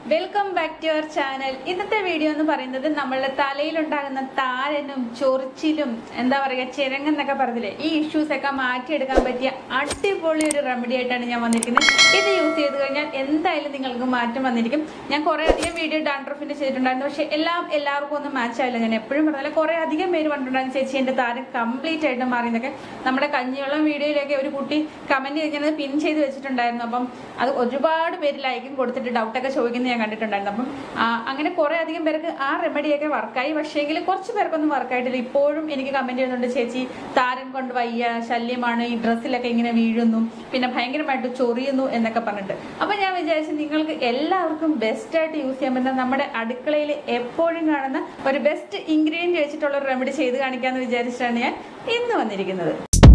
welcome back to our channel ഇന്നത്തെ video എന്ന് പറയുന്നത് നമ്മളുടെ തലയിലുണ്ടാകുന്ന താരനും ചൊറിച്ചിലും എന്താ പറയുക ചിരങ്ങെന്നൊക്കെ പറഞ്ഞില്ലേ ഈ ഇഷ്യൂസ് ഒക്കെ മാറ്റിയെടുക്കാൻ പറ്റിയ അടിപൊളി ഒരു റെമഡി ആയിട്ടാണ് ഞാൻ വന്നിരിക്കുന്നത് ഇത് യൂസ് ചെയ്ത് കഴിഞ്ഞാൽ എന്തായാലും നിങ്ങൾക്ക് മാറ്റം വന്നിരിക്കും ഞാൻ കുറെ അധികം വീഡിയോ ഡാൻഡ്രഫിന്റെ ചെയ്തിട്ടുണ്ടായിരുന്നു പക്ഷെ എല്ലാം എല്ലാവർക്കും ഒന്നും മാച്ച് ആയില്ല ഞാൻ എപ്പോഴും പറഞ്ഞാൽ കുറെ അധികം പേര് പറഞ്ഞിട്ടുണ്ടായിരുന്നു ചേച്ചി എന്റെ താരം കംപ്ലീറ്റ് ആയിട്ട് മാറിയെന്നൊക്കെ നമ്മുടെ കഞ്ഞിവെള്ളം വീഡിയോയിലൊക്കെ ഒരു കുട്ടി കമന്റ് ചെയ്ത് പിൻ ചെയ്ത് വെച്ചിട്ടുണ്ടായിരുന്നു അപ്പം അത് ഒരുപാട് പേര് ലൈക്കും കൊടുത്തിട്ട് ഡൗട്ടൊക്കെ ചോദിക്കുന്നത് ഞാൻ കണ്ടിട്ടുണ്ടായിരുന്നു അപ്പം ആ, അങ്ങനെ കുറെ അധികം പേർക്ക് ആ റെമഡിയൊക്കെ വർക്കായി പക്ഷേങ്കിൽ കുറച്ച് പേർക്കൊന്നും വർക്കായിട്ടില്ല ഇപ്പോഴും എനിക്ക് കമന്റ് ചെയ്യുന്നുണ്ട് ചേച്ചി താരൻ കൊണ്ട് വയ്യ ശല്യമാണ് ഈ ഡ്രസ്സിലൊക്കെ ഇങ്ങനെ വീഴുന്നു പിന്നെ ഭയങ്കരമായിട്ട് ചൊറിയുന്നു എന്നൊക്കെ പറഞ്ഞിട്ട് അപ്പൊ ഞാൻ വിചാരിച്ചു നിങ്ങൾക്ക് എല്ലാവർക്കും ബെസ്റ്റ് ആയിട്ട് യൂസ് ചെയ്യാൻ പറ്റുന്ന നമ്മുടെ അടുക്കളയിൽ എപ്പോഴും കാണുന്ന ഒരു ബെസ്റ്റ് ഇൻഗ്രീഡിയന്റ് വെച്ചിട്ടുള്ള ഒരു റെമഡി ചെയ്ത് കാണിക്കാന്ന് വിചാരിച്ചിട്ടാണ് ഞാൻ ഇന്ന് വന്നിരിക്കുന്നത്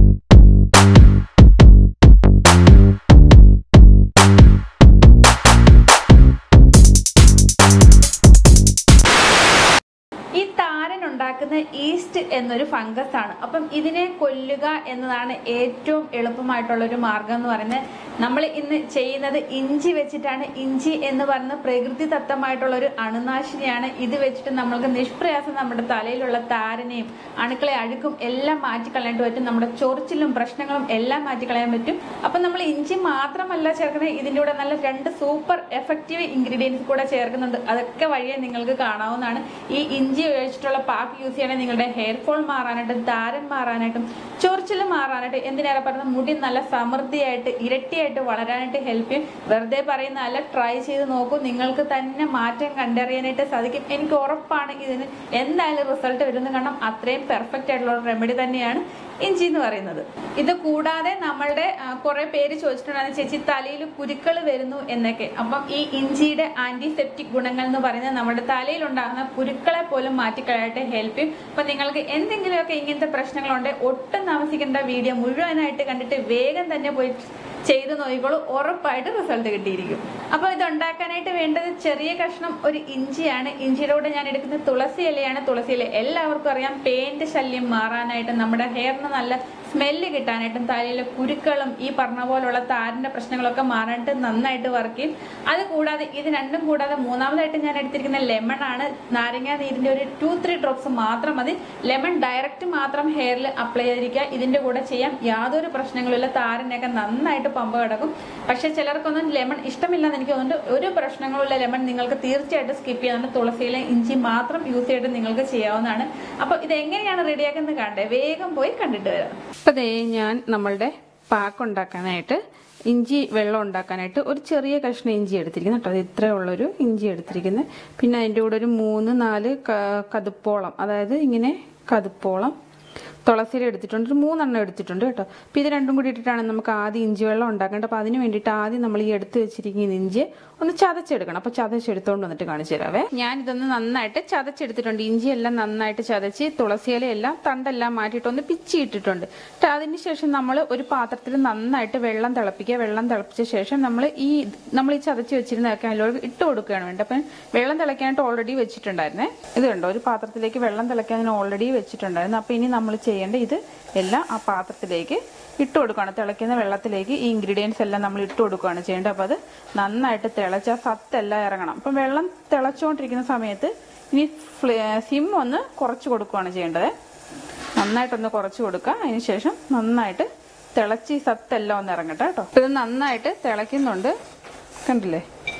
ഈ താരൻ ഉണ്ടാക്കുന്ന ഈസ്റ്റ് എന്നൊരു ഫംഗസ് ആണ് അപ്പം ഇതിനെ കൊല്ലുക എന്നതാണ് ഏറ്റവും എളുപ്പമായിട്ടുള്ള ഒരു മാർഗം എന്ന് പറയുന്നത് നമ്മൾ ഇന്ന് ചെയ്യുന്നത് ഇഞ്ചി വെച്ചിട്ടാണ് ഇഞ്ചി എന്ന് പറയുന്ന പ്രകൃതി ദത്തമായിട്ടുള്ള ഒരു അണുനാശിനിയാണ് ഇത് വെച്ചിട്ട് നമ്മൾക്ക് നിഷ്പ്രയാസം നമ്മുടെ തലയിലുള്ള താരനെയും അണുക്കളെ അഴുക്കും എല്ലാം മാറ്റിക്കളയാനായിട്ട് പറ്റും നമ്മുടെ ചൊറിച്ചിലും പ്രശ്നങ്ങളും എല്ലാം മാറ്റിക്കളയാൻ പറ്റും അപ്പം നമ്മൾ ഇഞ്ചി മാത്രമല്ല ചേർക്കുന്നത് ഇതിൻ്റെ കൂടെ നല്ല രണ്ട് സൂപ്പർ എഫക്റ്റീവ് ഇൻഗ്രീഡിയൻസ് കൂടെ ചേർക്കുന്നുണ്ട് അതൊക്കെ വഴിയെ നിങ്ങൾക്ക് കാണാവുന്നതാണ് ഈ ഇഞ്ചി ഉപയോഗിച്ചിട്ടുള്ള പാക്ക് യൂസ് ചെയ്യണേ നിങ്ങളുടെ ഹെയർ ഫോൾ മാറാനായിട്ടും താരൻ മാറാനായിട്ടും ചൊറിച്ചിൽ മാറാനായിട്ട് എന്തിനേറെ പറയുന്നത് മുടി നല്ല സമൃദ്ധിയായിട്ട് ഇരട്ടിയായിട്ട് വളരാനായിട്ട് ഹെൽപ്പ് ചെയ്യും വെറുതെ പറയുന്ന അല്ല ട്രൈ ചെയ്ത് നോക്കൂ നിങ്ങൾക്ക് തന്നെ മാറ്റം കണ്ടറിയാനായിട്ട് സാധിക്കും എനിക്ക് ഉറപ്പാണ് ഇതിന് എന്തായാലും റിസൾട്ട് വരുന്ന കാരണം അത്രയും പെർഫെക്റ്റ് ആയിട്ടുള്ള ഒരു റെമഡി തന്നെയാണ് ഇഞ്ചി എന്ന് പറയുന്നത് ഇത് കൂടാതെ നമ്മളുടെ കുറെ പേര് ചോദിച്ചിട്ടുണ്ടായിരുന്നു ചേച്ചി തലയിൽ കുരുക്കൾ വരുന്നു എന്നൊക്കെ അപ്പം ഈ ഇഞ്ചിയുടെ ആന്റിസെപ്റ്റിക് ഗുണങ്ങൾ എന്ന് പറയുന്നത് നമ്മുടെ തലയിൽ ഉണ്ടാകുന്ന കുരുക്കളെ പോലും മാറ്റിക്കളയായിട്ട് ഹെൽപ്പ് ചെയ്യും അപ്പൊ നിങ്ങൾക്ക് എന്തെങ്കിലുമൊക്കെ ഇങ്ങനത്തെ പ്രശ്നങ്ങളുണ്ടെങ്കിൽ ഒട്ടും താമസിക്കേണ്ട വീഡിയോ മുഴുവനായിട്ട് കണ്ടിട്ട് വേഗം തന്നെ പോയി ചെയ്ത് നോക്കിക്കോളൂ ഉറപ്പായിട്ട് റിസൾട്ട് കിട്ടിയിരിക്കും അപ്പോൾ ഇത് ഉണ്ടാക്കാനായിട്ട് വേണ്ടത് ചെറിയ കഷ്ണം ഒരു ഇഞ്ചിയാണ് ഇഞ്ചിയുടെ കൂടെ ഞാൻ എടുക്കുന്നത് തുളസി ഇലയാണ് തുളസി ഇല എല്ലാവർക്കും അറിയാം പേന്റ് ശല്യം മാറാനായിട്ട് നമ്മുടെ ഹെയറിന് നല്ല സ്മെല്ല് കിട്ടാനായിട്ടും തലയിലെ കുരുക്കളും ഈ പറഞ്ഞ പോലുള്ള താരന്റെ പ്രശ്നങ്ങളൊക്കെ മാറാനായിട്ട് നന്നായിട്ട് വർക്ക് ചെയ്യും അത് കൂടാതെ ഇത് രണ്ടും കൂടാതെ മൂന്നാമതായിട്ട് ഞാൻ എടുത്തിരിക്കുന്ന ലെമൺ ആണ് നാരങ്ങ നീരിന്റെ ഒരു ടു ത്രീ ഡ്രോപ്സ് മാത്രം മതി ലെമൺ ഡയറക്റ്റ് മാത്രം ഹെയറിൽ അപ്ലൈ ചെയ്തിരിക്കുക ഇതിന്റെ കൂടെ ചെയ്യാം യാതൊരു പ്രശ്നങ്ങളുമില്ല താരനൊക്കെ നന്നായിട്ട് പമ്പ് കിടക്കും പക്ഷെ ചിലർക്കൊന്നും ലെമൺ ഇഷ്ടമില്ലെന്ന് എനിക്ക് തോന്നുന്നുണ്ട് ഒരു പ്രശ്നങ്ങളുള്ള ലെമൺ നിങ്ങൾക്ക് തീർച്ചയായിട്ടും സ്കിപ്പ് ചെയ്യാവുന്ന തുളസിയിലെ ഇഞ്ചി മാത്രം യൂസ് ചെയ്തിട്ട് നിങ്ങൾക്ക് ചെയ്യാവുന്നതാണ് അപ്പോൾ ഇത് എങ്ങനെയാണ് റെഡിയാക്കുന്നത് കണ്ടേ വേഗം പോയി കണ്ടിട്ട് വരാം അപ്പോൾ ദേ ഞാൻ നമ്മളുടെ പാക്ക് ഉണ്ടാക്കാനായിട്ട് ഇഞ്ചി വെള്ളം ഉണ്ടാക്കാനായിട്ട് ഒരു ചെറിയ കഷ്ണം ഇഞ്ചി എടുത്തിരിക്കുന്നു കേട്ടോ അത് ഇത്രയുള്ളൊരു ഇഞ്ചി എടുത്തിരിക്കുന്നത് പിന്നെ അതിൻ്റെ കൂടെ ഒരു മൂന്ന് നാല് ക- കതുപ്പോളം അതായത് ഇങ്ങനെ കതുപ്പോളം തുളസിയില എടുത്തിട്ടുണ്ട് ഒരു മൂന്നെണ്ണം എടുത്തിട്ടുണ്ട് കേട്ടോ അപ്പോൾ ഇത് രണ്ടും കൂടി ഇട്ടിട്ടാണ് നമുക്ക് ആദ്യം ഇഞ്ചി വെള്ളം ഉണ്ടാക്കേണ്ടത് അപ്പോൾ അതിന് വേണ്ടിയിട്ട് ആദ്യം നമ്മൾ ഈ എടുത്ത് വെച്ചിരിക്കുന്ന ഇഞ്ചി ഒന്ന് ചതച്ചെടുക്കണം അപ്പോൾ ചതച്ചെടുത്തോണ്ട് വന്നിട്ട് കാണിച്ചു തരാവേ ഞാൻ ഇതൊന്ന് നന്നായിട്ട് ചതച്ചെടുത്തിട്ടുണ്ട് ഇഞ്ചി എല്ലാം നന്നായിട്ട് ചതച്ച് തുളസിയില എല്ലാം തണ്ടെല്ലാം മാറ്റിയിട്ട് ഒന്ന് പിച്ചി ഇട്ടിട്ടുണ്ട് എന്നിട്ട് അതിന് ശേഷം നമ്മൾ ഒരു പാത്രത്തിൽ നന്നായിട്ട് വെള്ളം തിളപ്പിക്കുക വെള്ളം തിളപ്പിച്ച ശേഷം നമ്മൾ ഈ നമ്മൾ ഈ ചതച്ച് വെച്ചിരുന്നതൊക്കെ അതിലോട്ട് ഇട്ട് കൊടുക്കുകയാണ് വേണ്ടത് അപ്പം വെള്ളം തിളയ്ക്കാനായിട്ട് ഓൾറെഡി വെച്ചിട്ടുണ്ടായിരുന്നേ ഇത് കണ്ടോ ഒരു പാത്രത്തിലേക്ക് വെള്ളം തിളയ്ക്കാൻ ഓൾറെഡി വെച്ചിട്ടുണ്ടായിരുന്നു അപ്പോൾ ഇനി നമ്മൾ ചെയ്യേണ്ട ഇത് എല്ലാം ആ പാത്രത്തിലേക്ക് ഇട്ട് കൊടുക്കുകയാണ് തിളയ്ക്കുന്ന വെള്ളത്തിലേക്ക് ഈ ഇൻഗ്രീഡിയൻസ് എല്ലാം നമ്മൾ ഇട്ട് കൊടുക്കുകയാണ് ചെയ്യേണ്ടത് അപ്പോൾ അത് നന്നായിട്ട് തിളച്ച സത്തെല്ലാം ഇറങ്ങണം അപ്പം വെള്ളം തിളച്ചുകൊണ്ടിരിക്കുന്ന സമയത്ത് ഇനി സിം ഒന്ന് കുറച്ച് കൊടുക്കുകയാണ് ചെയ്യേണ്ടത് നന്നായിട്ടൊന്ന് കുറച്ച് കൊടുക്കുക അതിന് ശേഷം നന്നായിട്ട് തിളച്ച് ഈ സത്തെല്ലാം ഒന്ന് ഇറങ്ങട്ടെ കേട്ടോ ഇത് നന്നായിട്ട് തിളയ്ക്കുന്നുണ്ട് കണ്ടില്ലേ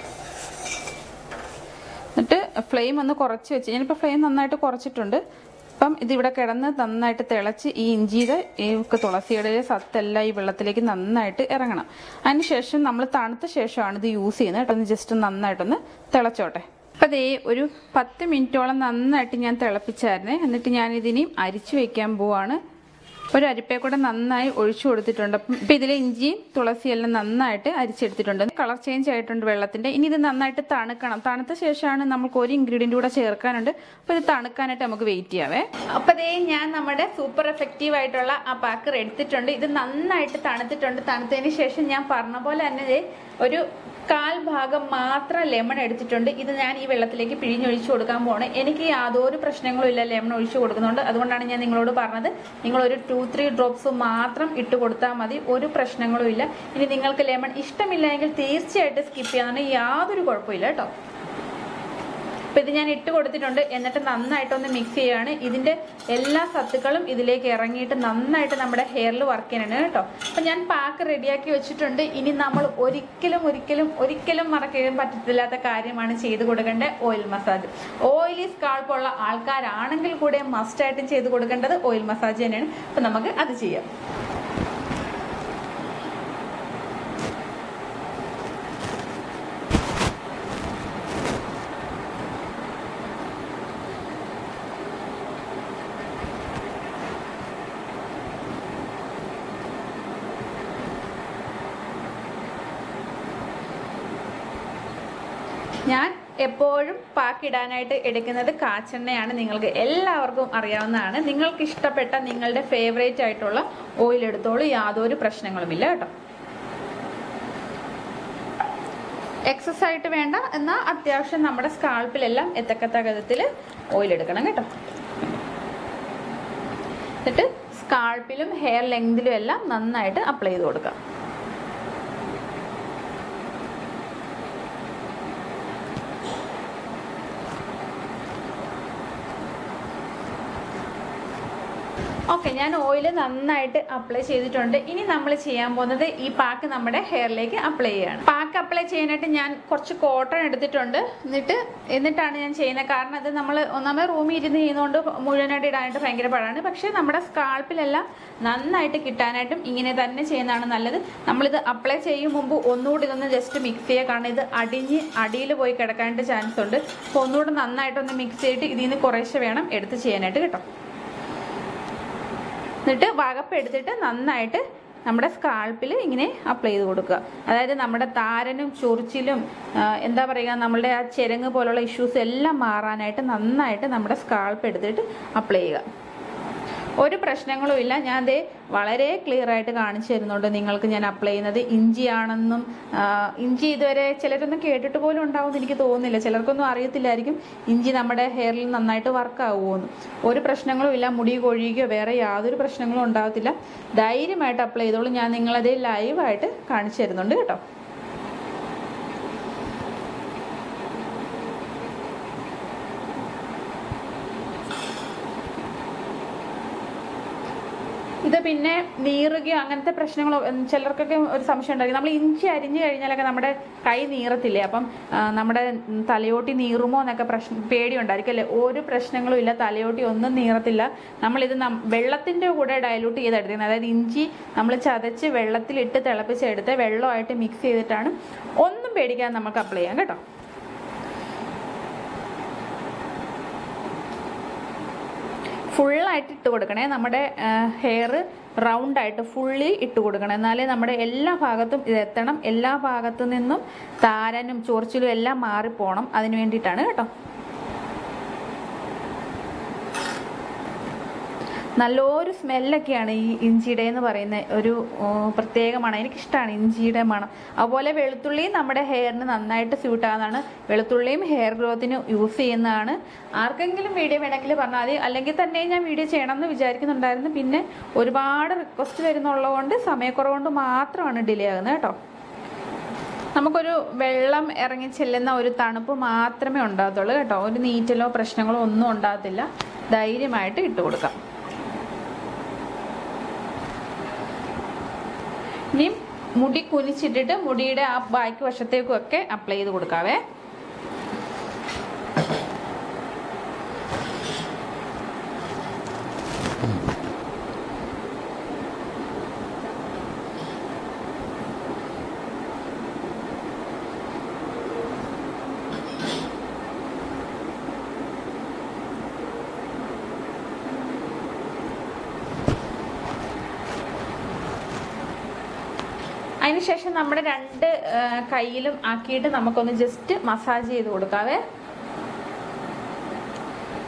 എന്നിട്ട് ഫ്ലെയിം ഒന്ന് കുറച്ച് വെച്ച് ഞാനിപ്പോൾ ഫ്ലെയിം നന്നായിട്ട് കുറച്ചിട്ടുണ്ട് അപ്പം ഇതിവിടെ കിടന്ന് നന്നായിട്ട് തിളച്ച് ഈ ഇഞ്ചിയുടെ ഈ തുളസിയുടെ സത്തെല്ലാം ഈ വെള്ളത്തിലേക്ക് നന്നായിട്ട് ഇറങ്ങണം അതിന് ശേഷം നമ്മൾ തണുത്ത ശേഷമാണ് ഇത് യൂസ് ചെയ്യുന്നത് കേട്ടോ ഒന്ന് ജസ്റ്റ് നന്നായിട്ടൊന്ന് തിളച്ചോട്ടെ അപ്പം അതേ ഒരു പത്ത് മിനിറ്റോളം നന്നായിട്ട് ഞാൻ തിളപ്പിച്ചായിരുന്നേ എന്നിട്ട് ഞാൻ ഇതിനെയും അരിച്ചു വെക്കാൻ പോവാണ് ഒരു അരിപ്പയെ കൂടെ നന്നായി ഒഴിച്ചു കൊടുത്തിട്ടുണ്ട് അപ്പം ഇപ്പം ഇതിലെ ഇഞ്ചിയും തുളസിയും എല്ലാം നന്നായിട്ട് അരിച്ചെടുത്തിട്ടുണ്ട് കളർ ചേഞ്ച് ആയിട്ടുണ്ട് വെള്ളത്തിന്റെ ഇനി ഇത് നന്നായിട്ട് തണുക്കണം തണുത്ത ശേഷമാണ് നമുക്ക് ഒരു ഇൻഗ്രീഡിയന്റ് കൂടെ ചേർക്കാനുണ്ട് അപ്പോൾ ഇത് തണുക്കാനായിട്ട് നമുക്ക് വെയിറ്റ് ചെയ്യാവേ അപ്പൊ ദേ ഞാൻ നമ്മുടെ സൂപ്പർ എഫക്റ്റീവ് ആയിട്ടുള്ള ആ പാക്കർ എടുത്തിട്ടുണ്ട് ഇത് നന്നായിട്ട് തണുത്തിട്ടുണ്ട് തണുത്തതിന് ശേഷം ഞാൻ പറഞ്ഞ പോലെ തന്നെ ദേ ഒരു കാൽ ഭാഗം മാത്രം ലെമൺ എടുത്തിട്ടുണ്ട് ഇത് ഞാൻ ഈ വെള്ളത്തിലേക്ക് പിഴിഞ്ഞൊഴിച്ചു കൊടുക്കാൻ പോണ് എനിക്ക് യാതൊരു പ്രശ്നങ്ങളും ഇല്ല ലെമൺ ഒഴിച്ചു കൊടുക്കുന്നുണ്ട് അതുകൊണ്ടാണ് ഞാൻ നിങ്ങളോട് പറഞ്ഞത് നിങ്ങൾ ഒരു ടു ത്രീ ഡ്രോപ്സ് മാത്രം ഇട്ട് കൊടുത്താൽ മതി ഒരു പ്രശ്നങ്ങളും ഇല്ല ഇനി നിങ്ങൾക്ക് ലെമൺ ഇഷ്ടമില്ല എങ്കിൽ തീർച്ചയായിട്ടും സ്കിപ്പ് ചെയ്യാൻ യാതൊരു കുഴപ്പമില്ല കേട്ടോ അപ്പൊ ഇത് ഞാൻ ഇട്ട് കൊടുത്തിട്ടുണ്ട് എന്നിട്ട് നന്നായിട്ടൊന്ന് മിക്സ് ചെയ്യാണ് ഇതിന്റെ എല്ലാ സത്തുക്കളും ഇതിലേക്ക് ഇറങ്ങിയിട്ട് നന്നായിട്ട് നമ്മുടെ ഹെയറിൽ വർക്ക് ചെയ്യാനാണ് കേട്ടോ അപ്പൊ ഞാൻ പാക്ക് റെഡിയാക്കി വെച്ചിട്ടുണ്ട് ഇനി നമ്മൾ ഒരിക്കലും ഒരിക്കലും ഒരിക്കലും മറക്കാൻ പറ്റത്തില്ലാത്ത കാര്യമാണ് ചെയ്ത് കൊടുക്കേണ്ട ഓയിൽ മസാജ് ഓയിലി സ്കാൾപ്പ് ഉള്ള ആൾക്കാരാണെങ്കിൽ കൂടെ മസ്റ്റായിട്ടും ചെയ്ത് കൊടുക്കേണ്ടത് ഓയിൽ മസാജ് തന്നെയാണ് അപ്പൊ നമുക്ക് അത് ചെയ്യാം ഞാൻ എപ്പോഴും പാക്കിടാനായിട്ട് എടുക്കുന്നത് കാച്ചെണ്ണയാണ് നിങ്ങൾക്ക് എല്ലാവർക്കും അറിയാവുന്നതാണ് നിങ്ങൾക്ക് ഇഷ്ടപ്പെട്ട നിങ്ങളുടെ ഫേവറേറ്റ് ആയിട്ടുള്ള ഓയിൽ എടുത്തോളൂ യാതൊരു പ്രശ്നങ്ങളുമില്ല കേട്ടോ എക്സസ് ആയിട്ട് വേണ്ട എന്നാൽ അത്യാവശ്യം നമ്മുടെ സ്കാൾപ്പിലെല്ലാം എത്തക്കത്ത വിധത്തിൽ ഓയിൽ എടുക്കണം കേട്ടോ എന്നിട്ട് സ്കാൾപ്പിലും ഹെയർ ലെങ്തിലും എല്ലാം നന്നായിട്ട് അപ്ലൈ ചെയ്ത് കൊടുക്കാം ഓക്കെ ഞാൻ ഓയിൽ നന്നായിട്ട് അപ്ലൈ ചെയ്തിട്ടുണ്ട് ഇനി നമ്മൾ ചെയ്യാൻ പോകുന്നത് ഈ പാക്ക് നമ്മുടെ ഹെയറിലേക്ക് അപ്ലൈ ചെയ്യാണ് പാക്ക് അപ്ലൈ ചെയ്യാനായിട്ട് ഞാൻ കുറച്ച് കോട്ടൺ എടുത്തിട്ടുണ്ട് എന്നിട്ട് എന്നിട്ടാണ് ഞാൻ ചെയ്യുന്നത് കാരണം അത് നമ്മൾ ഒന്നാമത് റൂമിൽ ഇരുന്ന് ചെയ്യുന്നതുകൊണ്ട് മുഴുവനായിട്ട് ഇടാനായിട്ട് ഭയങ്കര പാടാണ് പക്ഷേ നമ്മുടെ സ്കാൾപ്പിലെല്ലാം നന്നായിട്ട് കിട്ടാനായിട്ടും ഇങ്ങനെ തന്നെ ചെയ്യുന്നതാണ് നല്ലത് നമ്മളിത് അപ്ലൈ ചെയ്യും മുമ്പ് ഒന്നുകൂടി ഇതൊന്ന് ജസ്റ്റ് മിക്സ് ചെയ്യുക കാരണം ഇത് അടിഞ്ഞ് അടിയിൽ പോയി കിടക്കാനായിട്ട് ചാൻസ് ഉണ്ട് അപ്പോൾ ഒന്നുകൂടി നന്നായിട്ടൊന്ന് മിക്സ് ചെയ്തിട്ട് ഇതിൽ നിന്ന് കുറേശ്ശെ വേണം എടുത്ത് ചെയ്യാനായിട്ട് കേട്ടോ എന്നിട്ട് വകപ്പ് എടുത്തിട്ട് നന്നായിട്ട് നമ്മുടെ സ്കാൾപ്പിൽ ഇങ്ങനെ അപ്ലൈ ചെയ്ത് കൊടുക്കുക അതായത് നമ്മുടെ താരനും ചൊറിച്ചിലും ആ, എന്താ പറയുക നമ്മളുടെ ആ ചെരങ്ങ് പോലുള്ള ഇഷ്യൂസ് എല്ലാം മാറാനായിട്ട് നന്നായിട്ട് നമ്മുടെ സ്കാൾപ്പ് എടുത്തിട്ട് അപ്ലൈ ചെയ്യുക ഒരു പ്രശ്നങ്ങളും ഇല്ല ഞാൻ ദേ വളരെ ക്ലിയർ ആയിട്ട് കാണിച്ചു തരുന്നുണ്ട് നിങ്ങൾക്ക് ഞാൻ അപ്ലൈ ചെയ്യുന്നത് ഇഞ്ചിയാണെന്നും ആ, ഇഞ്ചി ഇതുവരെ ചിലരൊന്നും കേട്ടിട്ട് പോലും ഉണ്ടാവുമെന്ന് എനിക്ക് തോന്നുന്നില്ല ചിലർക്കൊന്നും അറിയത്തില്ലായിരിക്കും ഇഞ്ചി നമ്മുടെ ഹെയറിൽ നന്നായിട്ട് വർക്ക് ആവുമെന്ന് ഒരു പ്രശ്നങ്ങളും ഇല്ല മുടി കൊഴിയുകയോ വേറെ യാതൊരു പ്രശ്നങ്ങളും ഉണ്ടാകത്തില്ല ധൈര്യമായിട്ട് അപ്ലൈ ചെയ്തോളൂ ഞാൻ നിങ്ങളത് ലൈവായിട്ട് കാണിച്ചു തരുന്നുണ്ട് കേട്ടോ ഇത് പിന്നെ നീറുകയോ അങ്ങനത്തെ പ്രശ്നങ്ങളോ ഉം, ചിലർക്കൊക്കെ ഒരു സംശയം ഉണ്ടായിരിക്കും നമ്മൾ ഇഞ്ചി അരിഞ്ഞു കഴിഞ്ഞാലൊക്കെ നമ്മുടെ കൈ നീറത്തില്ലേ അപ്പം ആ, നമ്മുടെ തലയോട്ടി നീറുമോ എന്നൊക്കെ പ്രശ്നം പേടിയുണ്ടായിരിക്കും അല്ലേ ഒരു പ്രശ്നങ്ങളും ഇല്ല തലയോട്ടി ഒന്നും നീറത്തില്ല നമ്മളിത് നം- വെള്ളത്തിൻ്റെ കൂടെ ഡയലൂട്ട് ചെയ്തെടുക്കുന്നത് അതായത് ഇഞ്ചി നമ്മൾ ചതച്ച് വെള്ളത്തിലിട്ട് തിളപ്പിച്ചെടുത്ത് വെള്ളമായിട്ട് മിക്സ് ചെയ്തിട്ടാണ് ഒന്നും പേടിക്കാതെ നമുക്ക് അപ്ലൈ ചെയ്യാം കേട്ടോ ഫുള്ളായിട്ട് ഇട്ട് കൊടുക്കണേ നമ്മുടെ ഹെയർ റൗണ്ട് ആയിട്ട് ഫുള്ളി ഇട്ട് കൊടുക്കണം എന്നാലേ നമ്മുടെ എല്ലാ ഭാഗത്തും ഇത് എത്തണം എല്ലാ ഭാഗത്തു നിന്നും താരനും ചൊറിച്ചിലും എല്ലാം മാറിപ്പോണം അതിന് വേണ്ടിയിട്ടാണ് കേട്ടോ നല്ലൊരു സ്മെല്ലൊക്കെയാണ് ഈ ഇഞ്ചിയുടെ എന്ന് പറയുന്ന ഒരു ഓ, പ്രത്യേക മണം എനിക്കിഷ്ടമാണ് ഇഞ്ചിയുടെ മണം അതുപോലെ വെളുത്തുള്ളിയും നമ്മുടെ ഹെയറിന് നന്നായിട്ട് സ്യൂട്ട് ആകുന്നതാണ് വെളുത്തുള്ളിയും ഹെയർ ഗ്രോത്തിന് യൂസ് ചെയ്യുന്നതാണ് ആർക്കെങ്കിലും വീഡിയോ വേണമെങ്കിൽ പറഞ്ഞാൽ മതി അല്ലെങ്കിൽ തന്നെ ഞാൻ വീഡിയോ ചെയ്യണമെന്ന് വിചാരിക്കുന്നുണ്ടായിരുന്നു പിന്നെ ഒരുപാട് റിക്വസ്റ്റ് വരുന്നുള്ളതുകൊണ്ട് സമയക്കുറവുകൊണ്ട് മാത്രമാണ് ഡിലേ ആകുന്നത് കേട്ടോ നമുക്കൊരു വെള്ളം ഇറങ്ങി ചെല്ലുന്ന ഒരു തണുപ്പ് മാത്രമേ ഉണ്ടാകത്തുള്ളൂ കേട്ടോ ഒരു നീറ്റലോ പ്രശ്നങ്ങളോ ഒന്നും ഉണ്ടാകത്തില്ല ധൈര്യമായിട്ട് ഇട്ട് കൊടുക്കാം ഇനി മുടി കുനിച്ചിട്ടിട്ട് മുടിയുടെ ആ ബാക്ക് വശത്തേക്കും ഒക്കെ അപ്ലൈ ചെയ്ത് കൊടുക്കാവേ അതിനുശേഷം നമ്മുടെ രണ്ട് ആ, കയ്യിലും ആക്കിയിട്ട് നമുക്കൊന്ന് ജസ്റ്റ് മസാജ് ചെയ്ത് കൊടുക്കാവേ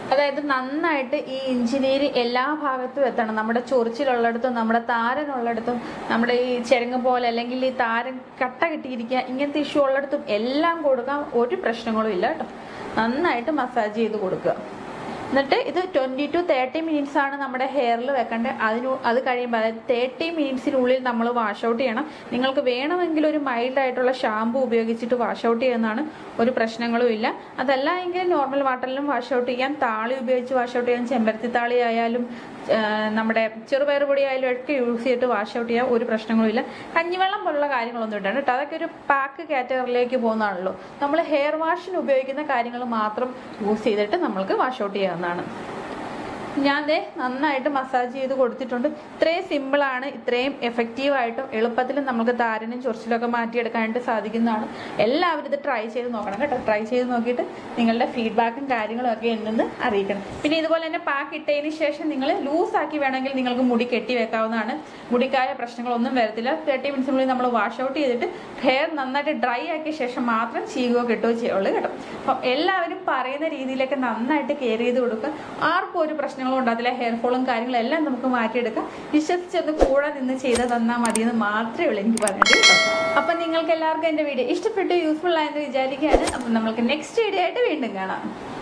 അതായത് നന്നായിട്ട് ഈ ഇഞ്ചിനീര് എല്ലാ ഭാഗത്തും എത്തണം നമ്മുടെ ചൊറിച്ചിലുള്ളിടത്തും നമ്മുടെ താരനുള്ളിടത്തും നമ്മുടെ ഈ ചെരങ്ങ് പോലെ അല്ലെങ്കിൽ ഈ താരൻ കട്ട കിട്ടിയിരിക്കുക ഇങ്ങനത്തെ ഇഷ്യൂ ഉള്ളിടത്തും എല്ലാം കൊടുക്കാൻ ഒരു പ്രശ്നങ്ങളും ഇല്ല കേട്ടോ നന്നായിട്ട് മസാജ് ചെയ്ത് കൊടുക്കുക എന്നിട്ട് ഇത് ട്വന്റി ടു തേർട്ടി മിനിറ്റ്സ് ആണ് നമ്മുടെ ഹെയറിൽ വെക്കേണ്ടത് അതിന് അത് കഴിയുമ്പോൾ അതായത് തേർട്ടി മിനിറ്റ്സിനുള്ളിൽ നമ്മൾ വാഷ് ഔട്ട് ചെയ്യണം നിങ്ങൾക്ക് വേണമെങ്കിൽ ഒരു മൈൽഡ് ആയിട്ടുള്ള ഷാമ്പു ഉപയോഗിച്ചിട്ട് വാഷ് ഔട്ട് ചെയ്യുന്നതാണ് ഒരു പ്രശ്നങ്ങളും ഇല്ല അതല്ല എങ്കിൽ നോർമൽ വാട്ടറിലും വാഷ് ഔട്ട് ചെയ്യാം താളി ഉപയോഗിച്ച് വാഷ് ഔട്ട് ചെയ്യാം ചെമ്പരത്തി താളി ആയാലും ആ, നമ്മുടെ ചെറുപയർ പൊടി ആയാലും ഒക്കെ യൂസ് ചെയ്തിട്ട് വാഷ് ഔട്ട് ചെയ്യാം ഒരു പ്രശ്നങ്ങളും ഇല്ല കഞ്ഞിവെള്ളം പോലുള്ള കാര്യങ്ങളൊന്നും ഇട്ടാണ് കേട്ടോ അതൊക്കെ ഒരു പാക്ക് കാറ്റഗറിയിലേക്ക് പോകുന്നതാണല്ലോ നമ്മൾ ഹെയർ വാഷിന് ഉപയോഗിക്കുന്ന കാര്യങ്ങൾ മാത്രം യൂസ് ചെയ്തിട്ട് നമ്മൾക്ക് വാഷ് ഔട്ട് ചെയ്യാവുന്നതാണ് ഞാൻ ദേ നന്നായിട്ട് മസാജ് ചെയ്ത് കൊടുത്തിട്ടുണ്ട് ഇത്രയും സിമ്പിളാണ് ഇത്രയും എഫക്റ്റീവായിട്ടും എളുപ്പത്തിൽ നമുക്ക് താരനും ചൊറിച്ചിലൊക്കെ മാറ്റിയെടുക്കാനായിട്ട് സാധിക്കുന്നതാണ് എല്ലാവരും ഇത് ട്രൈ ചെയ്ത് നോക്കണം കേട്ടോ ട്രൈ ചെയ്ത് നോക്കിയിട്ട് നിങ്ങളുടെ ഫീഡ്ബാക്കും കാര്യങ്ങളും ഒക്കെ എന്നെന്ന് അറിയിക്കണം പിന്നെ ഇതുപോലെ തന്നെ പാക്ക് ഇട്ടതിന് ശേഷം നിങ്ങൾ ലൂസാക്കി വേണമെങ്കിൽ നിങ്ങൾക്ക് മുടി കെട്ടി വെക്കാവുന്നതാണ് മുടിക്കായ പ്രശ്നങ്ങളൊന്നും വരത്തില്ല തേർട്ടി മിനിറ്റ്സിനുള്ളിൽ നമ്മൾ വാഷ് ഔട്ട് ചെയ്തിട്ട് ഹെയർ നന്നായിട്ട് ഡ്രൈ ആക്കിയ ശേഷം മാത്രം ചീകുകയോ കെട്ടുകയോ ചെയ്യുള്ളൂ കേട്ടോ അപ്പം എല്ലാവരും പറയുന്ന രീതിയിലൊക്കെ നന്നായിട്ട് കെയർ ചെയ്ത് കൊടുക്കുക ആർക്കും ഒരു പ്രശ്നങ്ങളും ഉണ്ടാകത്തില്ല ഹെയർ ഫോളും കാര്യങ്ങളും എല്ലാം നമുക്ക് മാറ്റിയെടുക്കാം വിശ്വസിച്ചൊന്ന് കൂടെ നിന്ന് ചെയ്ത് തന്നാൽ മതിയെന്ന് മാത്രമേ ഉള്ളൂ എനിക്ക് പറഞ്ഞത് കേട്ടോ അപ്പം നിങ്ങൾക്ക് എല്ലാവർക്കും എൻ്റെ വീഡിയോ ഇഷ്ടപ്പെട്ടു യൂസ്ഫുൾ ആയെന്ന് വിചാരിക്കുകയാണ് അപ്പം നമ്മൾക്ക് നെക്സ്റ്റ് വീഡിയോ ആയിട്ട് വീണ്ടും കാണാം